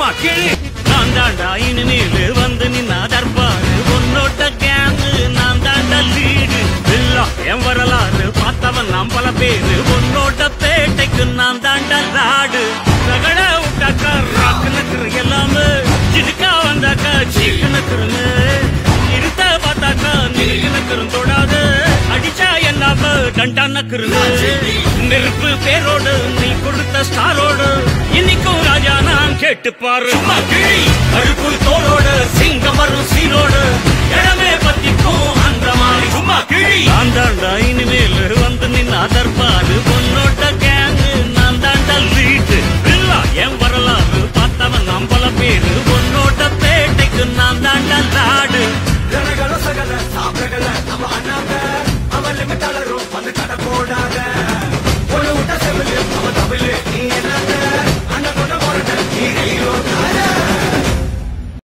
சும்மா கிழி நான் தாண்டா இனிமேல் வந்து நின்னா தர்பாரு உன்னோட்ட கேங்கு நான் தாண்டா லீடு இல்லா என் வரலாறு பார்த்தவன் நாம் பல பேரு உன்னோட்ட பேட்டைக்கு நான் தாண்டா லாடு ரகட விட்டாக்கா ராக்கு நக்குரு எல்லாமே சிடுக்கா வந்தாக்கா சீக்கு நக்குருங்க இருத்த பார்த்தாக்கா நிறுக்கு நக்குரும் தொடாது அடிச்சா என்னாம டண்டா நக்குருங்க நெருப்பு பேரோடு நீ கொடுத்த ஸ்டாரோடு இன்னைக்கும் ராஜா நான் கேட்டு பாரு சும்மா கிழி அழுப்பு தோளோடு சிங்கம் வரும் சீரோடு இடமே பத்திக்கும் அந்த மாதிரி சும்மா கிழி நான் தாண்டா இனிமேல் வந்து நின்னா தற்பாரு பொன்னோட்ட